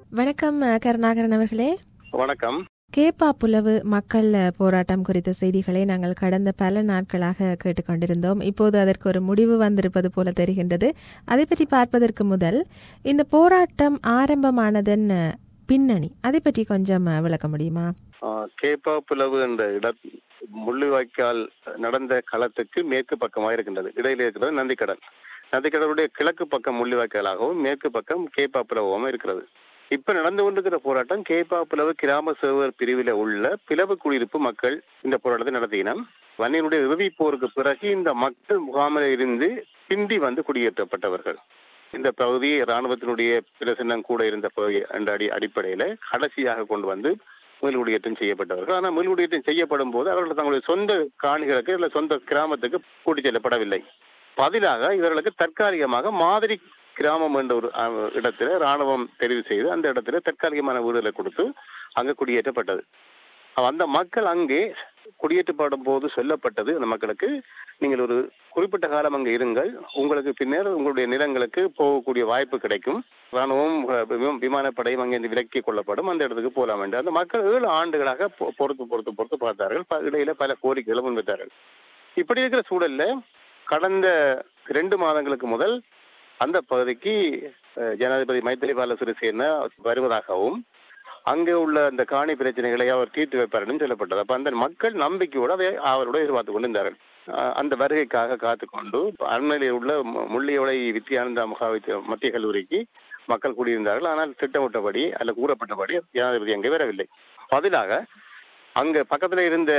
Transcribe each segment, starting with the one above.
வணக்கம் அஹ், கருணாகரன் அவர்களே வணக்கம் கேப்பா புலவு மக்கள் அஹ், போராட்டம் குறித்த செய்திகளை நாங்கள் கடந்த பல நாட்களாக கேட்டுக்கொண்டிருந்தோம் இப்போது அதற்கு ஒரு முடிவு வந்திருப்பது போல தெரிகின்றது அதை பற்றி பார்ப்பதற்கு முதல் இந்த போராட்டம் ஆரம்பமானதன் அஹ், பின்னணி அதை பற்றி கொஞ்சம் அஹ், விளக்க முடியுமா ஆஹ், கேப்பா புலவு என்ற இட முள்ளிவாய்க்கால் நடந்த களத்துக்கு மேற்கு பக்கமாக இருக்கின்றது இடையில இருக்கிறது நந்திக்கடல் நந்திக்கடலுடைய கிழக்கு பக்கம் முள்ளிவாய்க்காலாகவும் மேற்கு பக்கம் கேப்பா புலவாகவும் இருக்கிறது இப்ப நடந்து கொண்டிருக்கிற போராட்டம் கேப்பா புலவு கிராம சேவர் பிரிவில உள்ள பிளவு குடியிருப்பு மக்கள் இந்த போராட்டத்தை நடத்தினர் வன்னியனுடைய இறுதிப் போருக்கு பிறகு இந்த மக்கள் முகாமில் இருந்து பிந்தி வந்து குடியேற்றப்பட்டவர்கள் இந்த பகுதி ராணுவத்தினுடைய பிரசன்னம் கூட இருந்த பகுதி என்ற அடி அடிப்படையில கடைசியாக கொண்டு வந்து மீள்குடியேற்றம் செய்யப்பட்டவர்கள் ஆனால் மீள்குடியேற்றம் செய்யப்படும் போது அவர்கள் தங்களுடைய சொந்த காணிகளுக்கு இல்லை சொந்த கிராமத்துக்கு கூட்டிச் செல்லப்படவில்லை பதிலாக இவர்களுக்கு தற்காலிகமாக மாதிரி கிராமம் என்ற ஒரு அஹ், இடத்துல ராணுவம் தெரிவு செய்து அந்த இடத்துல தற்காலிகமான வீடுகளை கொடுத்து அங்க குடியேற்றப்பட்டது அப்ப அந்த மக்கள் அங்கே குடியேற்றப்படும் போது சொல்லப்பட்டது அந்த மக்களுக்கு நீங்கள் ஒரு குறிப்பிட்ட காலம் அங்கே இருங்கள் உங்களுக்கு பின்னர் உங்களுடைய நிலங்களுக்கு போகக்கூடிய வாய்ப்பு கிடைக்கும் ராணுவம் அஹ், விம- விமானப்படையும் அங்கிருந்து விலக்கி கொள்ளப்படும் அந்த இடத்துக்கு போகலாம் என்று அந்த மக்கள் ஏழு ஆண்டுகளாக பொ- பொறுத்து பொறுத்து பொறுத்து பார்த்தார்கள் ப- இடையில பல கோரிக்கைகளை முன்வைத்தார்கள் இப்படி இருக்கிற சூழல்ல கடந்த ரெண்டு மாதங்களுக்கு முதல் அந்த பகுதிக்கு அஹ், ஜனாதிபதி மைத்திரிபால சிறிசேன வருவதாகவும் அங்கே உள்ள அந்த காணி பிரச்சனைகளை அவர் தீர்த்து வைப்பார் என்று சொல்லப்பட்டது அப்ப அந்த மக்கள் நம்பிக்கையோடு அதை அவரோட எதிர்பார்த்து கொண்டிருந்தார்கள் அஹ், அந்த வருகைக்காக காத்துக்கொண்டு அண்மையில் உள்ள மு- முள்ளியோலை வித்யானந்தா மகாவித்யா மத்திய கல்லூரிக்கு மக்கள் கூடியிருந்தார்கள் ஆனால் திட்டமிட்டபடி அல்ல கூறப்பட்டபடி ஜனாதிபதி அங்கே வரவில்லை பதிலாக அங்க பக்கத்துல இருந்த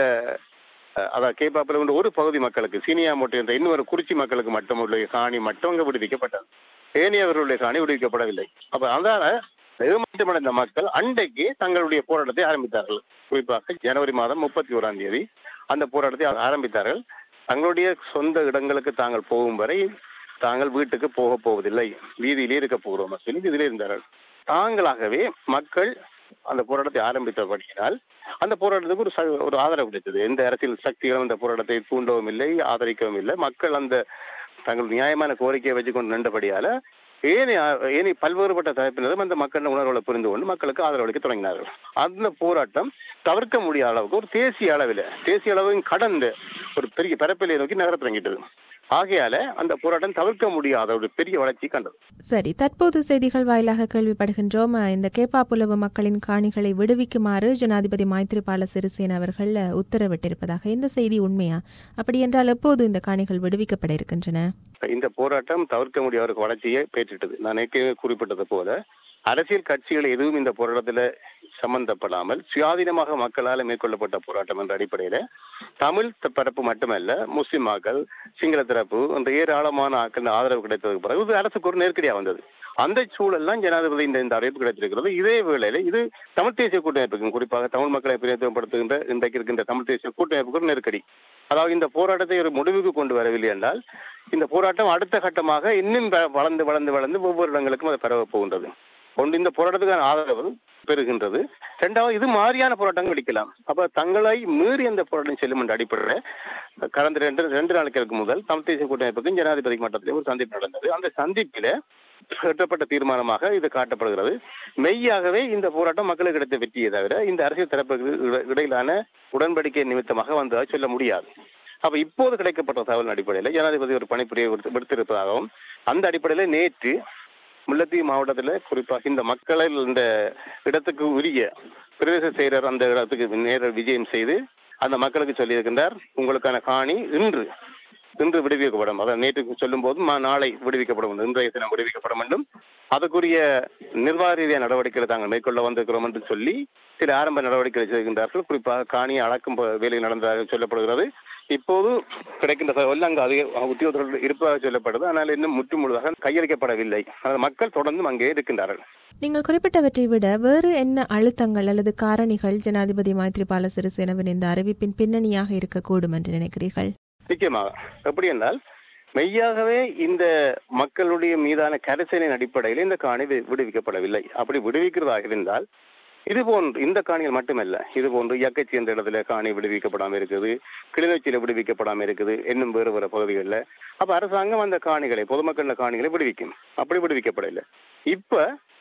அஹ், அதான் கேப்பாப்பில் உள்ள ஒரு பகுதி மக்களுக்கு சீனியா மோட்டை என்ற இன்னொரு குறிச்சி மக்களுக்கு மட்டும் உள்ள காணி மட்டும் அங்க விடுவிக்கப்பட்டது ஏனையவர்களுடைய காணி விடுவிக்கப்படவில்லை அப்ப அதனால ஏமாற்றமடைந்த மக்கள் அன்றைக்கு தங்களுடைய போராட்டத்தை ஆரம்பித்தார்கள் குறிப்பாக ஜனவரி மாதம் முப்பத்தி ஓராம் தேதி அந்த போராட்டத்தை ஆரம்பித்தார்கள் தங்களுடைய சொந்த இடங்களுக்கு தாங்கள் போகும் வரை தாங்கள் வீட்டுக்கு போக போவதில்லை வீதியிலே இருக்க போகிறோம் சொல்லி இதிலே இருந்தார்கள் தாங்களாகவே மக்கள் அந்த போராட்டத்தை ஆரம்பித்தபடியினால் அந்த போராட்டத்துக்கு ஒரு ச- ஒரு ஆதரவு கிடைத்தது எந்த அரசியல் சக்திகளும் அந்த போராட்டத்தை தூண்டவும் இல்லை ஆதரிக்கவும் இல்லை மக்கள் அந்த தங்கள் நியாயமான கோரிக்கையை வச்சுக்கொண்டு நின்றபடியால ஏனி ஏனி பல்வேறுபட்ட தரப்பினரும் அந்த மக்களின் உணர்வுகளை புரிந்து கொண்டு மக்களுக்கு ஆதரவளிக்க தொடங்கினார்கள் அந்த போராட்டம் தவிர்க்க முடியாத அளவுக்கு ஒரு தேசிய அளவில் தேசிய அளவையும் கடந்து ஒரு பெரிய பரப்பிலை நோக்கி நகர தொடங்கிட்டது ஆகையால அந்த போராட்டம் தவிர்க்க முடியாத ஒரு பெரிய வளர்ச்சி கண்டது சரி தற்போது செய்திகள் வாயிலாக கேள்விப்படுகின்றோம் அஹ், இந்த கேப்பா புலவு மக்களின் காணிகளை விடுவிக்குமாறு ஜனாதிபதி மைத்ரிபால சிறிசேன அவர்கள் அஹ், உத்தரவிட்டிருப்பதாக இந்த செய்தி உண்மையா அப்படி என்றால் எப்போது இந்த காணிகள் விடுவிக்கப்பட இருக்கின்றன இந்த போராட்டம் தவிர்க்க முடியாத ஒரு வளர்ச்சியை பெற்றுட்டது நான் ஏற்கனவே குறிப்பிட்டது போல அரசியல் கட்சிகள் எதுவும் இந்த போராட்டத்தில் சம்பந்தப்படாமல் சுயாதீனமாக மக்களால் மேற்கொள்ளப்பட்ட போராட்டம் என்ற அடிப்படையில தமிழ் த- பரப்பு மட்டுமல்ல முஸ்லிம் மக்கள் சிங்கள தரப்பு என்ற ஏராளமான ஆக்கள் ஆதரவு கிடைத்ததுக்கு பிறகு இது அரசுக்கு ஒரு நெருக்கடியா வந்தது அந்த சூழல்லாம் ஜனாதிபதி இந்த இந்த அறிவிப்பு கிடைத்திருக்கிறது இதே வேளையில இது தமிழ் தேசிய கூட்டமைப்புக்கும் குறிப்பாக தமிழ் மக்களை பிரதிநிதித்துவப்படுத்துகின்ற இன்றைக்கு இருக்கின்ற தமிழ் தேசிய கூட்டமைப்புக்கு ஒரு நெருக்கடி அதாவது இந்த போராட்டத்தை ஒரு முடிவுக்கு கொண்டு வரவில்லை என்றால் இந்த போராட்டம் அடுத்த கட்டமாக இன்னும் வ- வளர்ந்து வளர்ந்து வளர்ந்து ஒவ்வொரு இடங்களுக்கும் அது பரவ போகின்றது ஒன்று இந்த போராட்டத்துக்கான ஆதரவு பெறுகின்றது இரண்டாவது இது மாதிரியான போராட்டங்கள் வெடிக்கலாம் அப்ப தங்களை மீறி அந்த போராட்டம் செல்லும் என்ற அடிப்படையில் கடந்த ரெண்டு ரெண்டு நாட்களுக்கு முதல் தமிழ் தேசிய கூட்டமைப்புக்கும் ஜனாதிபதி மட்டத்திலே ஒரு சந்திப்பு நடந்தது அந்த சந்திப்பில எட்டப்பட்ட தீர்மானமாக இது காட்டப்படுகிறது மெய்யாகவே இந்த போராட்டம் மக்களுக்கு கிடைத்த வெற்றியை தவிர இந்த அரசியல் தரப்புக்கு இட- இடையிலான உடன்படிக்கை நிமித்தமாக வந்ததாக சொல்ல முடியாது அப்ப இப்போது கிடைக்கப்பட்ட தகவல் அடிப்படையில் ஜனாதிபதி ஒரு பணிப்புரியை விடுத்து- விடுத்திருப்பதாகவும் அந்த அடிப்படையில நேற்று முல்லைத்தீவு மாவட்டத்தில் குறிப்பாக இந்த மக்களை இந்த இடத்துக்கு உரிய பிரதேச செயலர் அந்த இடத்துக்கு நேர விஜயம் செய்து அந்த மக்களுக்கு சொல்லியிருக்கின்றார் உங்களுக்கான காணி இன்று இன்று விடுவிக்கப்படும் அதாவது நேற்று சொல்லும் போது மா- நாளை விடுவிக்கப்படும் என்று, இன்றைய தினம் விடுவிக்கப்படும் என்றும் அதுக்குரிய நிர்வாக ரீதியான நடவடிக்கைகளை தாங்கள் மேற்கொள்ள வந்திருக்கிறோம் என்று சொல்லி சில ஆரம்ப நடவடிக்கைகளை செய்கின்றார்கள் குறிப்பாக காணியை அளக்கும் ப- வேலை நடந்ததாக சொல்லப்படுகிறது இப்போது கிடைக்கின்ற தகவல் அங்கு அதிக உத்தியோகத்தர்கள் இருப்பதாக சொல்லப்படுது ஆனால் இன்னும் முற்று முழுதாக கையளிக்கப்படவில்லை அதனால் மக்கள் தொடர்ந்தும் அங்கே இருக்கின்றார்கள் நீங்கள் குறிப்பிட்டவற்றை விட வேறு என்ன அழுத்தங்கள் அல்லது காரணிகள் ஜனாதிபதி மைத்ரிபால சிறிசேனவின் இந்த அறிவிப்பின் பின்னணியாக இருக்கக்கூடும் என்று நினைக்கிறீர்கள் நிச்சயமாக எப்படி என்றால் மெய்யாகவே இந்த மக்களுடைய மீதான கரிசனின் அடிப்படையில் இந்த காணி வி- விடுவிக்கப்படவில்லை அப்படி விடுவிக்கிறதாக இருந்தால் இது போன்று இந்த காணிகள் மட்டுமல்ல இது போன்று இயக்கச்சி என்ற இடத்துல காணி விடுவிக்கப்படாம இருக்குது கிளிநொச்சியில விடுவிக்கப்படாம இருக்குது இன்னும் வேறு வேறு பகுதிகளில் அப்ப அரசாங்கம் அந்த காணிகளை பொதுமக்கள் காணிகளை விடுவிக்கும் அப்படி விடுவிக்கப்படவில்லை இப்ப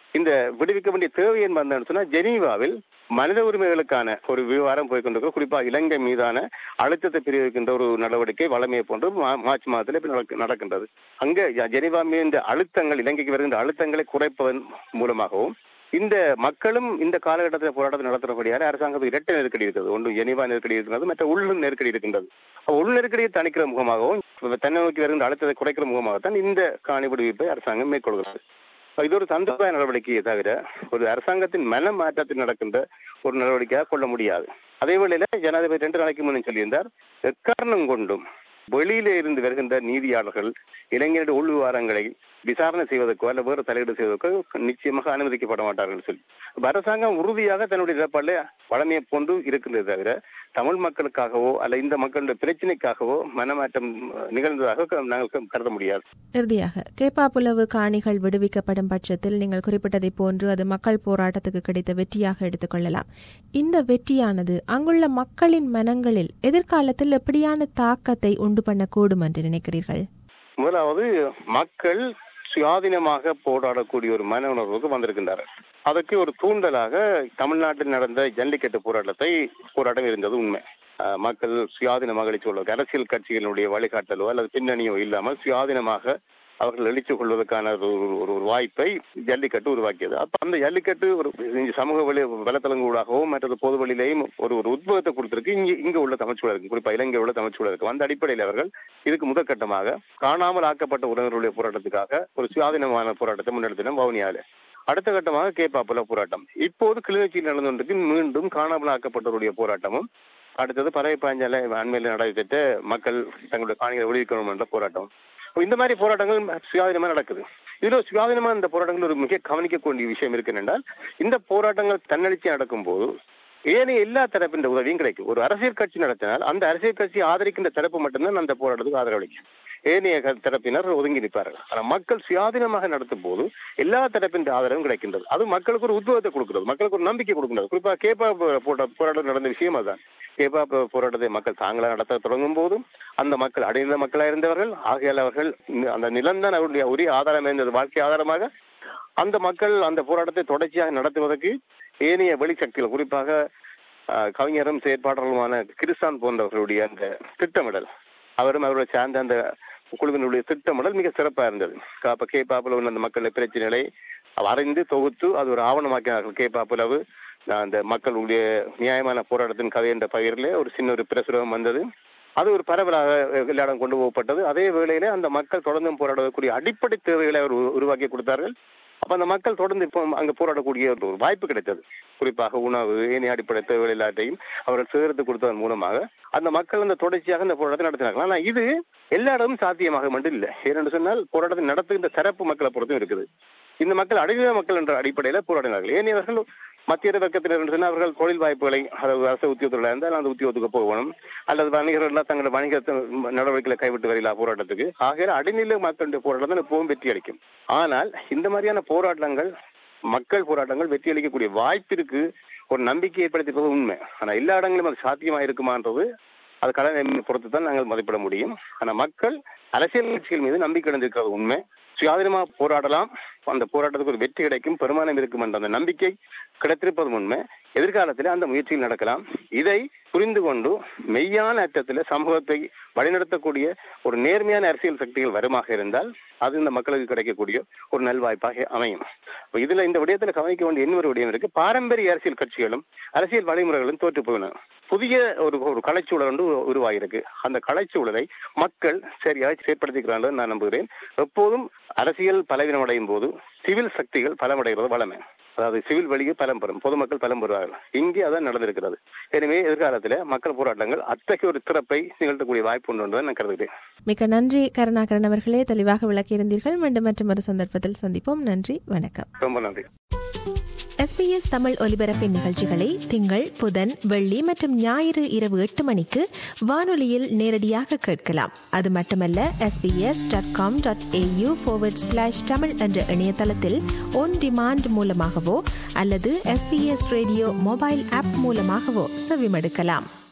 இந்த விடுவிக்க வேண்டிய தேவை என்ன வந்ததுன்னு சொன்னா ஜெனீவாவில் மனித உரிமைகளுக்கான ஒரு விவகாரம் போய்கொண்டிருக்க குறிப்பாக இலங்கை மீதான அழுத்தத்தை பிரிவிக்கின்ற ஒரு நடவடிக்கை வளமையை போன்று மா- மார்ச் மாதத்தில் இப்ப நடக்க- நடக்கின்றது அங்க ஜ- ஜெனீவா மீது அழுத்தங்கள் இலங்கைக்கு வருகின்ற அழுத்தங்களை குறைப்பதன் மூலமாகவும் இந்த மக்களும் இந்த காலகட்டத்தில் போராட்டத்தை நடத்துறபடியாக அரசாங்கத்துக்கு இரட்டை நெருக்கடி இருக்கிறது ஒன்று ஜெனீவா நெருக்கடி இருக்கிறது மற்ற உள் நெருக்கடி இருக்கின்றது அப்ப உள் நெருக்கடியை தணிக்கிற முகமாகவும் தன்னை நோக்கி வருகின்ற அழுத்தத்தை குறைக்கிற முகமாகத்தான் இந்த காணி விடுவிப்பை அரசாங்கம் மேற்கொள்கிறது இது ஒரு சந்தர்ப்ப நடவடிக்கையை தவிர ஒரு அரசாங்கத்தின் மன மாற்றத்தில் நடக்கின்ற ஒரு நடவடிக்கையாக கொள்ள முடியாது அதே வேளையில ஜனாதிபதி ரெண்டு நாளைக்கு முன்னே சொல்லியிருந்தார் எக்காரணம் கொண்டும் வெளியிலே இருந்து வருகின்ற நீதியாளர்கள் இளைஞருடைய உள் விவகாரங்களை விசாரணை செய்வதற்கோ அல்ல வேறு தலையீடு செய்வதற்கோ நிச்சயமாக அனுமதிக்கப்பட மாட்டார்கள் சொல்லி அப்ப அரசாங்கம் உறுதியாக தன்னுடைய நிலப்பாடுல வளமையை போன்று இருக்கின்றதே தவிர தமிழ் மக்களுக்காகவோ அல்ல இந்த மக்களுடைய பிரச்சனைக்காகவோ மனமாற்றம் நிகழ்ந்ததாக க- நாங்கள் கருத முடியாது இறுதியாக கேப்பாப்புலவு காணிகள் விடுவிக்கப்படும் பட்சத்தில் நீங்கள் குறிப்பிட்டதை போன்று அது மக்கள் போராட்டத்துக்கு கிடைத்த வெற்றியாக எடுத்துக்கொள்ளலாம் இந்த வெற்றியானது அங்குள்ள மக்களின் மனங்களில் எதிர்காலத்தில் எப்படியான தாக்கத்தை உண்டு பண்ணக்கூடும் என்று நினைக்கிறீர்கள் முதலாவது மக்கள் சுயாதீனமாக போராடக்கூடிய ஒரு மன உணர்வுக்கு வந்திருக்கின்றார்கள் அதற்கு ஒரு தூண்டலாக தமிழ்நாட்டில் நடந்த ஜல்லிக்கட்டு போராட்டத்தை போராட்டம் இருந்தது உண்மை அஹ், மக்கள் சுயாதீனமாக எழுச்சி கொள்வதற்கு அரசியல் கட்சிகளுடைய வழிகாட்டலோ அல்லது பின்னணியோ இல்லாமல் சுயாதீனமாக அவர்கள் எழுச்சி கொள்வதற்கான ஒரு ஒரு- ஒரு வாய்ப்பை ஜல்லிக்கட்டு உருவாக்கியது அப்ப அந்த ஜல்லிக்கட்டு ஒரு இந்த சமூக வழி வலைத்தளங்கூடாகவும் மற்றது பொது வழியிலையும் ஒரு ஒரு உத்வேகத்தை கொடுத்திருக்கு இங்க இங்க உள்ள தமிழ்ச்சூழலுக்கு குறிப்பா இலங்கை உள்ள தமிழ்ச்சூழலுக்கு அந்த அடிப்படையில் அவர்கள் இதுக்கு முதற்கட்டமாக காணாமல் ஆக்கப்பட்ட உறவினர்களுடைய போராட்டத்துக்காக ஒரு சுயாதீனமான போராட்டத்தை முன்னெடுத்தினோம் வவுனியால அடுத்த கட்டமாக கேப்பாப்புல போராட்டம் இப்போது கிளிநொச்சியில் நடந்து கொண்டிருக்கு மீண்டும் காணாமல் ஆக்கப்பட்டவருடைய போராட்டமும் அடுத்தது பறவை பாஞ்சால அண்மையில் நடைபெற்ற மக்கள் தங்களுடைய காணிகளை விடுவிக்கணும் என்ற போராட்டம் இப்ப இந்த மாதிரி போராட்டங்கள் சுயாதீனமா நடக்குது இதுல சுயாதீனமா இந்த போராட்டங்கள் ஒரு மிக கவனிக்கக்கூடிய விஷயம் இருக்கு என்றால் இந்த போராட்டங்கள் தன்னெழுச்சி நடக்கும் போது ஏனைய எல்லா தரப்பின் உதவியும் கிடைக்கும் ஒரு அரசியல் கட்சி நடத்தினால் அந்த அரசியல் கட்சி ஆதரிக்கின்ற தரப்பு மட்டும்தான் அந்த போராட்டத்துக்கு ஆதரவளிக்கும் ஏனைய க- தரப்பினர் ஒதுங்கி நிற்பார்கள் ஆனால் மக்கள் சுயாதீனமாக நடத்தும் போது எல்லா தரப்பின் ஆதரவும் கிடைக்கின்றது அது மக்களுக்கு ஒரு உத்வேகத்தை கொடுக்கிறது மக்களுக்கு ஒரு நம்பிக்கை கொடுக்கின்றது குறிப்பா கேப்பா போ- போட்ட- போராட்டம் நடந்த விஷயம் அதுதான் கேப்பா போ- போராட்டத்தை மக்கள் தாங்களா நடத்த தொடங்கும் போதும் அந்த மக்கள் அடைநில மக்களாக இருந்தவர்கள் ஆகையால் அவர்கள் இந்த- அந்த நிலம்தான் அவருடைய உரிய ஆதாரம் இருந்தது வாழ்க்கை ஆதாரமாக அந்த மக்கள் அந்த போராட்டத்தை தொடர்ச்சியாக நடத்துவதற்கு ஏனைய வெளிசக்திகள் குறிப்பாக ஆஹ், கவிஞரும் செயற்பாளர்களுமான கிறிஸ்தான் போன்றவர்களுடைய அந்த திட்டமிடல் அவரும் அவரை சார்ந்த அந்த குழுவினுடைய திட்டமிடல் மிக சிறப்பா இருந்தது காப்ப கேப்பாப்புலவு அந்த மக்களுடைய பிரச்சனைகளை அறிந்து தொகுத்து அது ஒரு ஆவணமாக்கினார்கள் கேப்பாப்புலவு அந்த மக்களுடைய நியாயமான போராட்டத்தின் கதை என்ற பகிரிலே ஒரு சின்ன ஒரு பிரசுரம் வந்தது அது ஒரு பரவலாக எல்லா இடம் கொண்டு போகப்பட்டது அதே வேளையிலே அந்த மக்கள் தொடர்ந்தும் போராடக்கூடிய அடிப்படை தேவைகளை அவர் உரு- உருவாக்கி கொடுத்தார்கள் அப்ப அந்த மக்கள் தொடர்ந்து இப்போ அங்க போராடக்கூடிய ஒரு வாய்ப்பு கிடைத்தது குறிப்பாக உணவு ஏனைய அடிப்படை தேவைகள் எல்லாத்தையும் அவர்கள் சேர்த்து கொடுத்ததன் மூலமாக அந்த மக்கள் அந்த தொடர்ச்சியாக இந்த போராட்டத்தை நடத்தினார்கள் ஆனா இது எல்லா இடமும் சாத்தியமாக மட்டும் இல்லை ஏனென்று சொன்னால் போராட்டத்தை நடத்துகின்ற தரப்பு மக்களை பொறுத்தும் இருக்குது இந்த மக்கள் அடைநிலை மக்கள் என்ற அடிப்படையில போராடினார்கள் ஏனையவர்கள் மத்திய வர்க்கத்தினர் என்று சொன்னால் அவர்கள் தொழில் வாய்ப்புகளை அதாவது அரசு உத்தியோகத்தில் இருந்தால் அந்த உத்தியோகத்துக்கு போகணும் அல்லது வணிகர்கள் எல்லாம் தங்களோட வணிக நடவடிக்கைகளை கைவிட்டு வரலாம் போராட்டத்துக்கு ஆகையால் அடிநிலை மக்களுடைய போராட்டம் தான் எப்பவும் வெற்றி அளிக்கும் ஆனால் இந்த மாதிரியான போராட்டங்கள் மக்கள் போராட்டங்கள் வெற்றி அளிக்கக்கூடிய வாய்ப்பிற்கு ஒரு நம்பிக்கை ஏற்படுத்திப்பது உண்மை ஆனா எல்லா இடங்களிலும் அது சாத்தியமா இருக்குமான்றது அது கடனை பொறுத்து தான் நாங்கள் மதிப்பிட முடியும் ஆனா மக்கள் அரசியல் கட்சிகள் மீது நம்பிக்கை அடைந்திருக்கிறது உண்மை சுயாதீனமா போராடலாம் அந்த போராட்டத்துக்கு ஒரு வெற்றி கிடைக்கும் பெருமானம் இருக்கும் என்ற அந்த நம்பிக்கை கிடைத்திருப்பது உண்மை எதிர்காலத்தில் அந்த முயற்சிகள் நடக்கலாம் இதை புரிந்து கொண்டு மெய்யான அர்த்தத்தில் சமூகத்தை வழிநடத்தக்கூடிய ஒரு நேர்மையான அரசியல் சக்திகள் வருமாக இருந்தால் அது இந்த மக்களுக்கு கிடைக்கக்கூடிய ஒரு நல்வாய்ப்பாக அமையும் அப்ப இதுல இந்த விடயத்துல கவனிக்க வேண்டிய இன்னொரு விடயம் இருக்கு பாரம்பரிய அரசியல் கட்சிகளும் அரசியல் வழிமுறைகளும் தோற்று போயின புதிய ஒரு ஒரு கலைச்சூழல் ஒன்று உருவாகியிருக்கு அந்த கலைச்சூழலை மக்கள் சரியாக செயற்படுத்திக்கிறார்கள் நான் நம்புகிறேன் எப்போதும் அரசியல் பலவீனம் அடையும் போது சிவில் சக்திகள் பலமடைகிறது வளமை அதாவது சிவில் வழியே பலம் பெறும் பொதுமக்கள் பலம் பெறுவார்கள் இங்கே அதான் நடந்திருக்கிறது எனவே எதிர்காலத்தில் மக்கள் போராட்டங்கள் அத்தகைய ஒரு திறப்பை நிகழ்த்தக்கூடிய வாய்ப்பு உண்டு என்று நான் கருதுகிறேன் மிக்க நன்றி கருணாகரன் அவர்களே தெளிவாக விளக்கியிருந்தீர்கள் மீண்டும் மற்றொரு சந்தர்ப்பத்தில் சந்திப்போம் நன்றி வணக்கம் ரொம்ப நன்றி எஸ்பிஎஸ் தமிழ் ஒலிபரப்பின் நிகழ்ச்சிகளை திங்கள் புதன் வெள்ளி மற்றும் ஞாயிறு இரவு எட்டு மணிக்கு வானொலியில் நேரடியாக கேட்கலாம் அது மட்டுமல்ல SBS dot com dot AU slash Tamil என்ற இணையதளத்தில் ஒன் டிமாண்ட் மூலமாகவோ அல்லது எஸ்பிஎஸ் ரேடியோ மொபைல் ஆப் மூலமாகவோ செவிமடுக்கலாம்